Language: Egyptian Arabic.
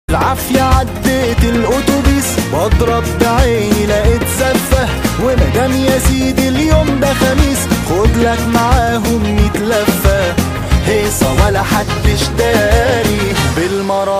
العافية عديت الأتوبيس بضرب بعيني لقيت زفة ومدام يا سيدي اليوم ده خميس خد لك معاهم ميت لفة هيصة ولا حدش داري بالمرة